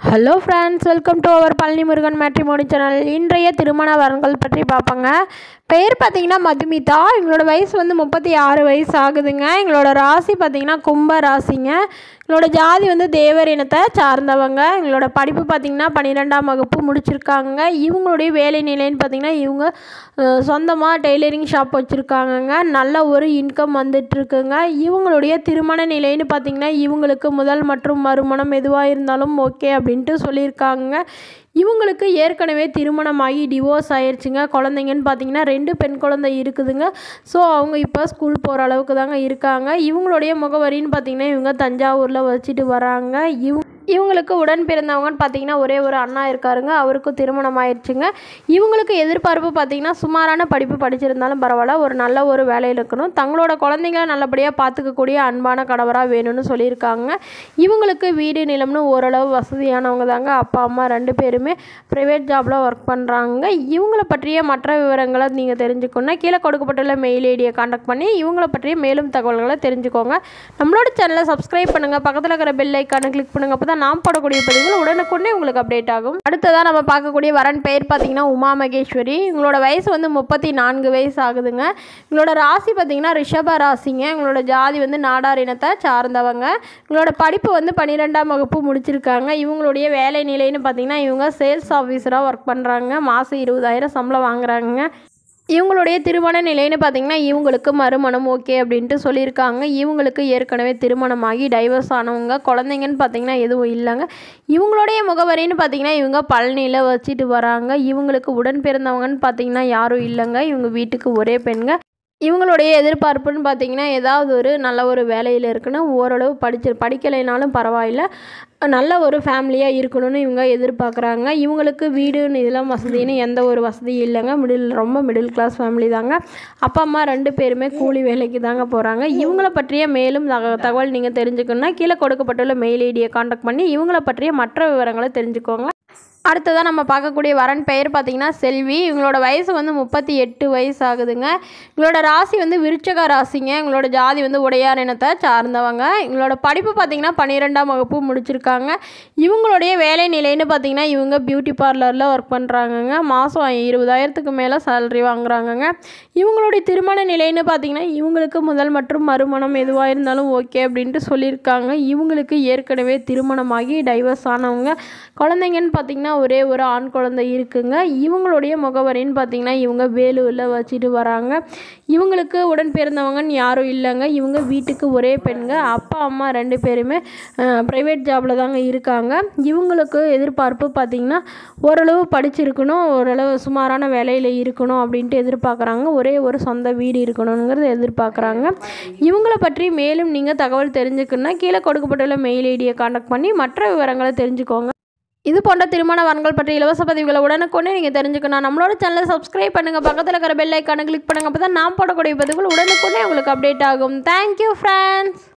hello friends welcome to our Palani Murugan matrimony channel இன்றைய திருமண வரன்கள் பற்றி பார்ப்போங்க பெயர் பார்த்தீங்கன்னா மதுமிதா எங்களோட வயசு வந்து முப்பத்தி ஆறு வயசு ஆகுதுங்க எங்களோட ராசி பார்த்தீங்கன்னா கும்ப ராசிங்க எங்களோட ஜாதி வந்து தேவர் இனத்தை சார்ந்தவங்க எங்களோட படிப்பு பார்த்தீங்கன்னா பன்னிரெண்டாம் வகுப்பு முடிச்சிருக்காங்க இவங்களுடைய வேலை நிலைன்னு பார்த்தீங்கன்னா இவங்க அஹ், சொந்தமாக டெய்லரிங் ஷாப் வச்சுருக்காங்கங்க நல்ல ஒரு இன்கம் வந்துட்டுருக்குங்க இவங்களுடைய திருமண நிலைன்னு பார்த்தீங்கன்னா இவங்களுக்கு முதல் மற்றும் மறுமணம் எதுவாக இருந்தாலும் ஓகே அப்படின்ட்டு சொல்லியிருக்காங்க இவங்களுக்கு ஏற்கனவே திருமணமாகி டிவோர்ஸ் ஆயிடுச்சுங்க குழந்தைங்கன்னு பார்த்தீங்கன்னா ரெண்டு பெண் குழந்தை இருக்குதுங்க ஸோ அவங்க இப்போ ஸ்கூல் போகிற அளவுக்கு தாங்க இருக்காங்க இவங்களுடைய முகவரின்னு பார்த்தீங்கன்னா இவங்க தஞ்சாவூரில் வச்சுட்டு வராங்க இவங்க இவங்களுக்கு உடன் பிறந்தவங்கன்னு பார்த்தீங்கன்னா ஒரே ஒரு அண்ணா இருக்காருங்க அவருக்கும் திருமணம் ஆயிடுச்சுங்க இவங்களுக்கு எதிர்பார்ப்பு பார்த்தீங்கன்னா சுமாரான படிப்பு படிச்சிருந்தாலும் பரவாயில்ல ஒரு நல்ல ஒரு வேலையில் இருக்கணும் தங்களோட குழந்தைங்கள நல்லபடியாக பார்த்துக்கக்கூடிய அன்பான கணவராக வேணும்னு சொல்லியிருக்காங்க இவங்களுக்கு வீடு நிலம்னு ஓரளவு வசதியானவங்க தாங்க அப்பா அம்மா ரெண்டு பேருமே ப்ரைவேட் ஜாபில் ஒர்க் பண்ணுறாங்க இவங்கள பற்றிய மற்ற விவரங்களை நீங்கள் தெரிஞ்சுக்கணுன்னா கீழே கொடுக்கப்பட்டுள்ள மெயில் ஐடியை காண்டாக்ட் பண்ணி இவங்கள பற்றிய மேலும் தகவல்களை தெரிஞ்சுக்கோங்க நம்மளோட சேனலை சப்ஸ்கிரைப் பண்ணுங்கள் பக்கத்தில் இருக்கிற பெல் ஐக்கானை கிளிக் பண்ணுங்கள் அப்போ தான் நாம் போடக்கூடிய பதிவுகள் உடனுக்குடனே உங்களுக்கு அப்டேட் ஆகும் அடுத்ததாக நம்ம பார்க்கக்கூடிய வரன் பெயர் பார்த்தீங்கன்னா உமா மகேஸ்வரி இவங்களோட வயசு வந்து முப்பத்தி நான்கு வயசு ஆகுதுங்க இவங்களோட ராசி பார்த்தீங்கன்னா ரிஷப ராசிங்க இவங்களோட ஜாதி வந்து நாடார் இனத்தை சார்ந்தவங்க இவங்களோட படிப்பு வந்து பன்னிரெண்டாம் வகுப்பு முடிச்சிருக்காங்க இவங்களுடைய வேலை நிலைன்னு பார்த்தீங்கன்னா இவங்க சேல்ஸ் ஆஃபீஸராக ஒர்க் பண்ணுறாங்க மாதம் இருபதாயிரம் சம்பளம் வாங்குறாங்க இவங்களுடைய திருமண நிலைன்னு பார்த்தீங்கன்னா இவங்களுக்கு மறுமணம் ஓகே அப்படின்ட்டு சொல்லியிருக்காங்க இவங்களுக்கு ஏற்கனவே திருமணமாகி டைவர்ஸ் ஆனவங்க குழந்தைங்கன்னு பார்த்தீங்கன்னா எதுவும் இல்லைங்க இவங்களுடைய முகவரின்னு பார்த்தீங்கன்னா இவங்க பழனியில் வச்சுட்டு வராங்க இவங்களுக்கு உடன் பிறந்தவங்கன்னு பார்த்தீங்கன்னா யாரும் இல்லைங்க இவங்க வீட்டுக்கு ஒரே பெண்ங்க இவங்களுடைய எதிர்பார்ப்புன்னு பார்த்தீங்கன்னா ஏதாவது ஒரு நல்ல ஒரு வேலையில் இருக்கணும் ஓரளவு படிச்சு படிக்கலைனாலும் பரவாயில்ல நல்ல ஒரு ஃபேமிலியாக இருக்கணும்னு இவங்க எதிர்பார்க்குறாங்க இவங்களுக்கு வீடு இதெல்லாம் வசதின்னு எந்த ஒரு வசதியும் இல்லைங்க மிடில் ரொம்ப மிடில் கிளாஸ் ஃபேமிலி தாங்க அப்பா அம்மா ரெண்டு பேருமே கூலி வேலைக்கு தாங்க போகிறாங்க இவங்கள பற்றிய மேலும் தக- தகவல் நீங்கள் தெரிஞ்சுக்கணுன்னா கீழே கொடுக்கப்பட்டுள்ள மெயில் ஐடியை காண்டாக்ட் பண்ணி இவங்கள பற்றிய மற்ற விவரங்களை தெரிஞ்சுக்கோங்க அடுத்ததாக நம்ம பார்க்கக்கூடிய வரன் பெயர் பார்த்தீங்கன்னா செல்வி இவங்களோட வயசு வந்து முப்பத்தி எட்டு வயசு ஆகுதுங்க இவங்களோட ராசி வந்து விருச்சக ராசிங்க இவங்களோட ஜாதி வந்து உடையார் இனத்தை சார்ந்தவங்க இவங்களோட படிப்பு பார்த்தீங்கன்னா பன்னிரெண்டாம் வகுப்பு முடிச்சிருக்காங்க இவங்களுடைய வேலை நிலைன்னு பார்த்தீங்கன்னா இவங்க பியூட்டி பார்லரில் ஒர்க் பண்ணுறாங்கங்க மாதம் இருபதாயிரத்துக்கு மேலே சேலரி வாங்குறாங்கங்க இவங்களுடைய திருமண நிலைன்னு பார்த்தீங்கன்னா இவங்களுக்கு முதல் மற்றும் மறுமணம் எதுவாக இருந்தாலும் ஓகே அப்படின்ட்டு சொல்லியிருக்காங்க இவங்களுக்கு ஏற்கனவே திருமணமாகி டைவர்ஸ் ஆனவங்க குழந்தைங்கன்னு பார்த்தீங்கன்னா ஒரே ஒரு ஆண் குழந்தை இருக்குங்க இவங்களுடைய முகவரின்னு பார்த்தீங்கன்னா இவங்க வேலூரில் வச்சுட்டு வராங்க இவங்களுக்கு உடன் பிறந்தவங்கன்னு யாரும் இல்லைங்க இவங்க வீட்டுக்கு ஒரே பெண்ங்க அப்பா அம்மா ரெண்டு பேருமே ப்ரைவேட் ஜாபில் தாங்க இருக்காங்க இவங்களுக்கு எதிர்பார்ப்பு பார்த்தீங்கன்னா ஓரளவு படிச்சிருக்கணும் ஓரளவு சுமாரான வேலையில் இருக்கணும் அப்படின்ட்டு எதிர்பார்க்குறாங்க ஒரே ஒரு சொந்த வீடு இருக்கணுங்கிறத எதிர்பார்க்குறாங்க இவங்கள பற்றி மேலும் நீங்கள் தகவல் தெரிஞ்சுக்கணுன்னா கீழே கொடுக்கப்பட்டுள்ள மெயில் ஐடியை காண்டாக்ட் பண்ணி மற்ற விவரங்களை தெரிஞ்சுக்கோங்க இது போன்ற திருமண வரன்கள் பற்றி இலவச பதிவுகளை உடனுக்குடனே நீங்கள் தெரிஞ்சுக்கணும் நம்மளோட சேனலை சப்ஸ்கிரைப் பண்ணுங்கள் பக்கத்தில் இருக்கிற பெல் ஐக்கானை கிளிக் பண்ணுங்கள் அப்போ தான் நான் போடக்கூடிய பதிவுகள் உடனுக்குடனே உங்களுக்கு அப்டேட் ஆகும் தேங்க்யூ ஃப்ரெண்ட்ஸ்